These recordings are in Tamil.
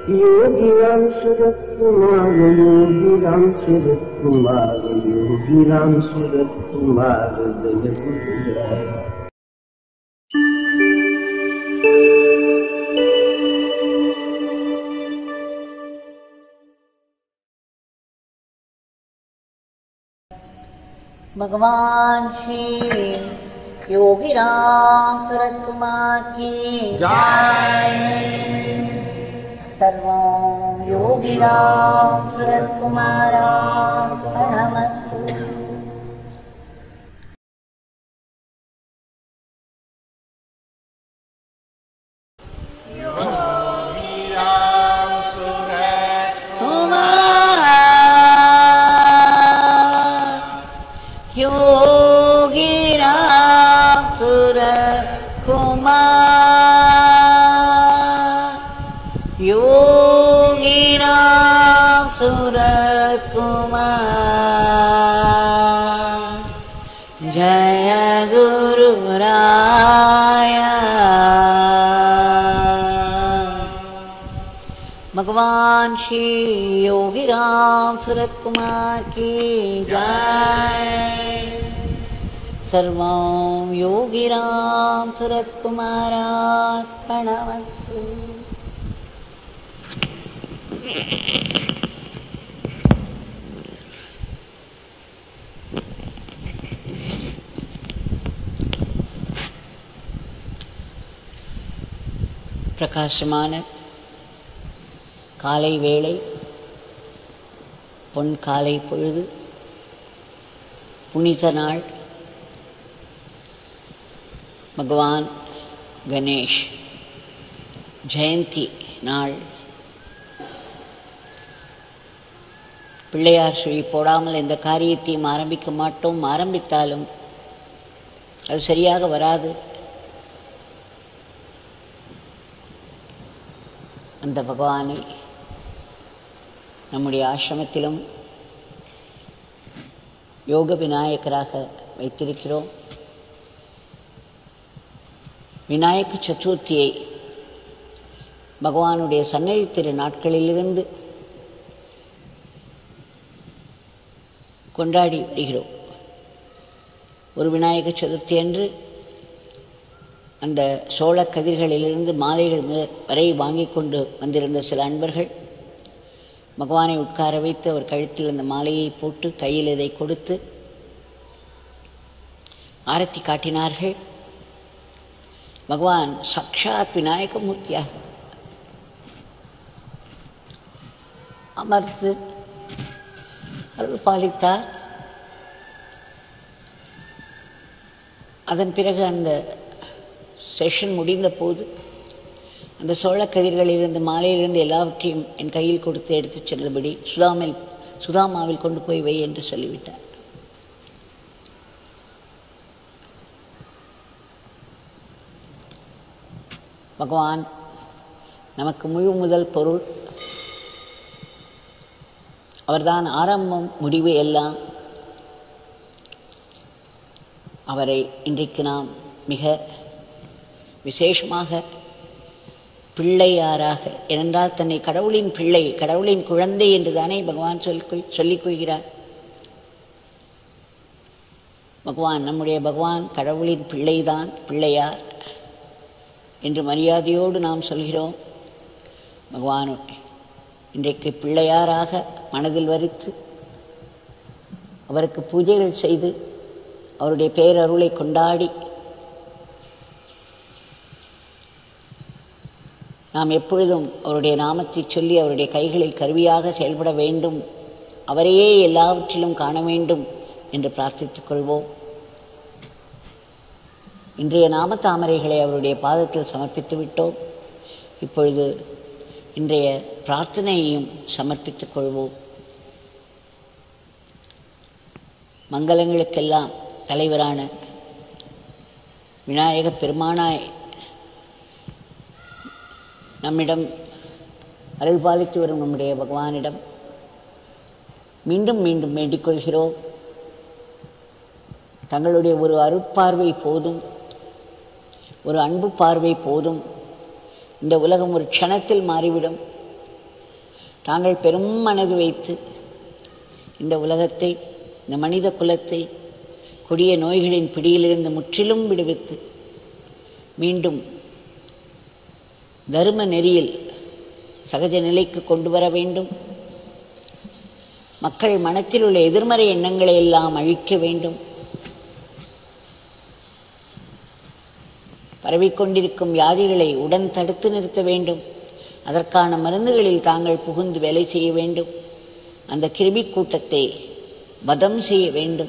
योगी राम सूरत कुमार योगी राम सूरत कुमार योगी राम सूरत कुमार जय गुरुराय भगवान श्री योगी राम सूरत कुमार की सर्वं योगी राम सूरत कुमारार्पणमस्तु योगी राम सूरत कुमार योगी राम सूरत कुमार जय गुरु राया भगवान श्री योगी राम सूरत कुमार की जय सर्वं योगी राम सूरत कुमारार्पणमस्तु பிரகாசமான காலை வேளை பொன் காலை பொழுது புனித நாள் பகவான் கணேஷ் ஜெயந்தி நாள் பிள்ளையார் சுழி போடாமல் எந்த காரியத்தையும் ஆரம்பிக்க மாட்டோம் ஆரம்பித்தாலும் அது சரியாக வராது அந்த பகவானை நம்முடைய ஆசிரமத்திலும் யோக விநாயகராக வைத்திருக்கிறோம் விநாயக சதுர்த்தியை பகவானுடைய சன்னதி திரு நாட்களிலிருந்து கொண்டாடி வருகிறோம் ஒரு விநாயக சதுர்த்தி அன்று அந்த சோள கதிர்களிலிருந்து மாலைகள் முதல் வரை வாங்கி கொண்டு வந்திருந்த சில அன்பர்கள் பகவானை உட்கார வைத்து அவர் கழுத்தில் அந்த மாலையை போட்டு கையில் இதை கொடுத்து ஆரத்தி காட்டினார்கள் பகவான் சாக்ஷாத் விநாயக மூர்த்தியாக அமர்ந்து அருள் பாலித்தார் அதன் பிறகு அந்த செஷன் முடிந்த போது அந்த சோளக்கதிர்களிலிருந்து மாலையிலிருந்து எல்லாவற்றையும் என் கையில் கொடுத்து எடுத்துச் சென்றபடி சுதாமில் சுதாமாவில் கொண்டு போய் வை என்று சொல்லிவிட்டார் பகவான் நமக்கு முழு முதல் பொருள் அவர்தான் ஆரம்பம் முடிவு எல்லாம் அவரை இன்றைக்கு நாம் மிக விசேஷமாக பிள்ளையாராக ஏனென்றால் தன்னை கடவுளின் பிள்ளை கடவுளின் குழந்தை என்று தானே பகவான் சொல்லி சொல்லிக் கொள்கிறார் பகவான் நம்முடைய பகவான் கடவுளின் பிள்ளைதான் பிள்ளையார் என்று மரியாதையோடு நாம் சொல்கிறோம் பகவான் இன்றைக்கு பிள்ளையாராக மனதில் வரித்து அவருக்கு பூஜைகள் செய்து அவருடைய பேரருளை கொண்டாடி நாம் எப்பொழுதும் அவருடைய நாமத்தை சொல்லி அவருடைய கைகளில் கருவியாக செயல்பட வேண்டும் அவரையே எல்லாவற்றிலும் காண வேண்டும் என்று பிரார்த்தித்துக் கொள்வோம் இன்றைய நாம தாமரைகளை அவருடைய பாதத்தில் சமர்ப்பித்து விட்டோம் இப்பொழுது இன்றைய பிரார்த்தனையையும் சமர்ப்பித்துக் கொள்வோம் மங்களங்களுக்கெல்லாம் தலைவரான விநாயகப் பெருமானாய் நம்மிடம் அருள் பாலித்து வரும் நம்முடைய பகவானிடம் மீண்டும் மீண்டும் வேண்டிக் கொள்கிறோம் தங்களுடைய ஒரு அருட்பார்வை போதும் ஒரு அன்பு பார்வை போதும் இந்த உலகம் ஒரு க்ஷணத்தில் மாறிவிடும் தாங்கள் பெரும் மனது வைத்து இந்த உலகத்தை இந்த மனித குலத்தை கொடிய நோய்களின் பிடியிலிருந்து முற்றிலும் விடுவித்து மீண்டும் தர்ம நெறியில் சகஜ நிலைக்கு கொண்டு வர வேண்டும் மக்கள் மனத்தில் உள்ள எதிர்மறை எண்ணங்களை எல்லாம் அழிக்க வேண்டும் பரவிக்கொண்டிருக்கும் வியாதிகளை உடன் தடுத்து நிறுத்த வேண்டும் அதற்கான மருந்துகளில் தாங்கள் புகுந்து வேலை செய்ய வேண்டும் அந்த கிருமி கூட்டத்தை வதம் செய்ய வேண்டும்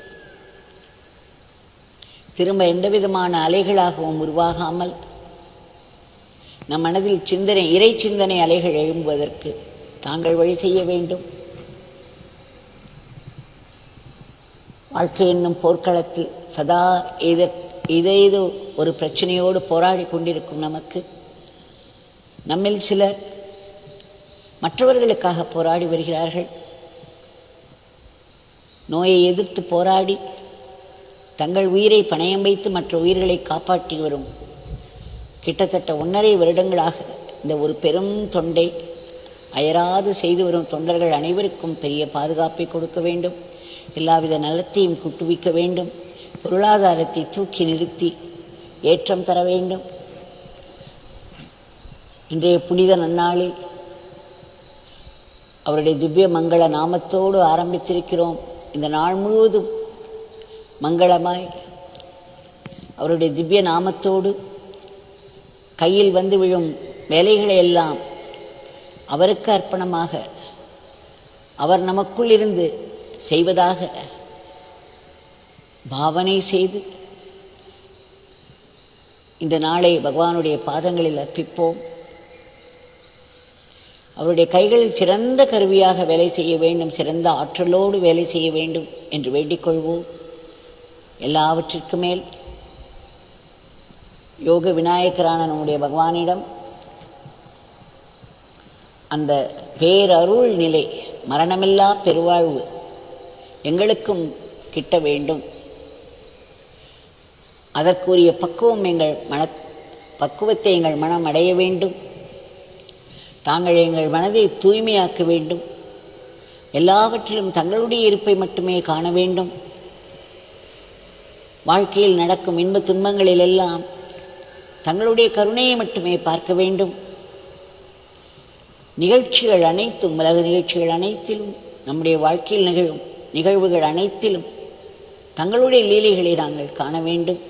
திரும்ப எந்த விதமான அலைகளாகவும் உருவாகாமல் நம் மனதில் சிந்தனை இறை சிந்தனை அலைகள் எழும்புவதற்கு தாங்கள் வழி செய்ய வேண்டும் வாழ்க்கை என்னும் போர்க்களத்தில் சதா எத ஏதேதோ ஒரு பிரச்சனையோடு போராடி கொண்டிருக்கும் நமக்கு நம்மில் சிலர் மற்றவர்களுக்காக போராடி வருகிறார்கள் நோயை எதிர்த்து போராடி தங்கள் உயிரை பணயம் வைத்து மற்ற உயிர்களை காப்பாற்றி வரும் கிட்டத்தட்ட ஒன்றரை வருடங்களாக இந்த ஒரு பெரும் தொண்டை அயராது செய்து வரும் தொண்டர்கள் அனைவருக்கும் பெரிய பாதுகாப்பை கொடுக்க வேண்டும் எல்லாவித நலத்தையும் குட்டுவிக்க வேண்டும் பொருளாதாரத்தை தூக்கி நிறுத்தி ஏற்றம் தர வேண்டும் இன்றைய புனித நன்னாளில் அவருடைய திவ்ய மங்கள நாமத்தோடு ஆரம்பித்திருக்கிறோம் இந்த நாள் முழுவதும் மங்களமாய் அவருடைய திவ்ய நாமத்தோடு கையில் வந்து விழும் வேலைகளை எல்லாம் அவருக்கு அர்ப்பணமாக அவர் நமக்குள் இருந்து செய்வதாக பாவனை செய்து இந்த நாளை பகவானுடைய பாதங்களில் அர்ப்பிப்போம் அவருடைய கைகளில் சிறந்த கருவியாக வேலை செய்ய வேண்டும் சிறந்த ஆற்றலோடு வேலை செய்ய வேண்டும் என்று வேண்டிக் கொள்வோம் எல்லாவற்றிற்கு மேல் யோக விநாயகரான நம்முடைய பகவானிடம் அந்த பேரருள் நிலை மரணமில்லா பெருவாழ்வு எங்களுக்கும் கிட்ட வேண்டும் அதற்குரிய பக்குவம் எங்கள் மன பக்குவத்தை எங்கள் மனம் அடைய வேண்டும் தாங்கள் எங்கள் மனதை தூய்மையாக்க வேண்டும் எல்லாவற்றிலும் தங்களுடைய இருப்பை மட்டுமே காண வேண்டும் வாழ்க்கையில் நடக்கும் இன்ப துன்பங்களிலெல்லாம் தங்களுடைய கருணையை மட்டுமே பார்க்க வேண்டும் நிகழ்ச்சிகள் அனைத்தும் உலக நிகழ்ச்சிகள் அனைத்திலும் நம்முடைய வாழ்க்கையில் நிகழும் நிகழ்வுகள் அனைத்திலும் தங்களுடைய லீலைகளை நாங்கள் காண வேண்டும்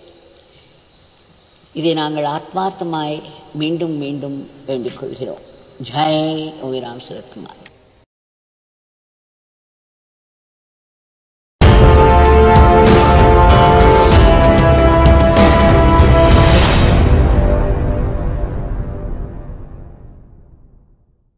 இதை நாங்கள் ஆத்மார்த்தமாய் மீண்டும் மீண்டும் வேண்டிக் கொள்கிறோம் ஜெய் ஓவிராம் சுரத்குமார்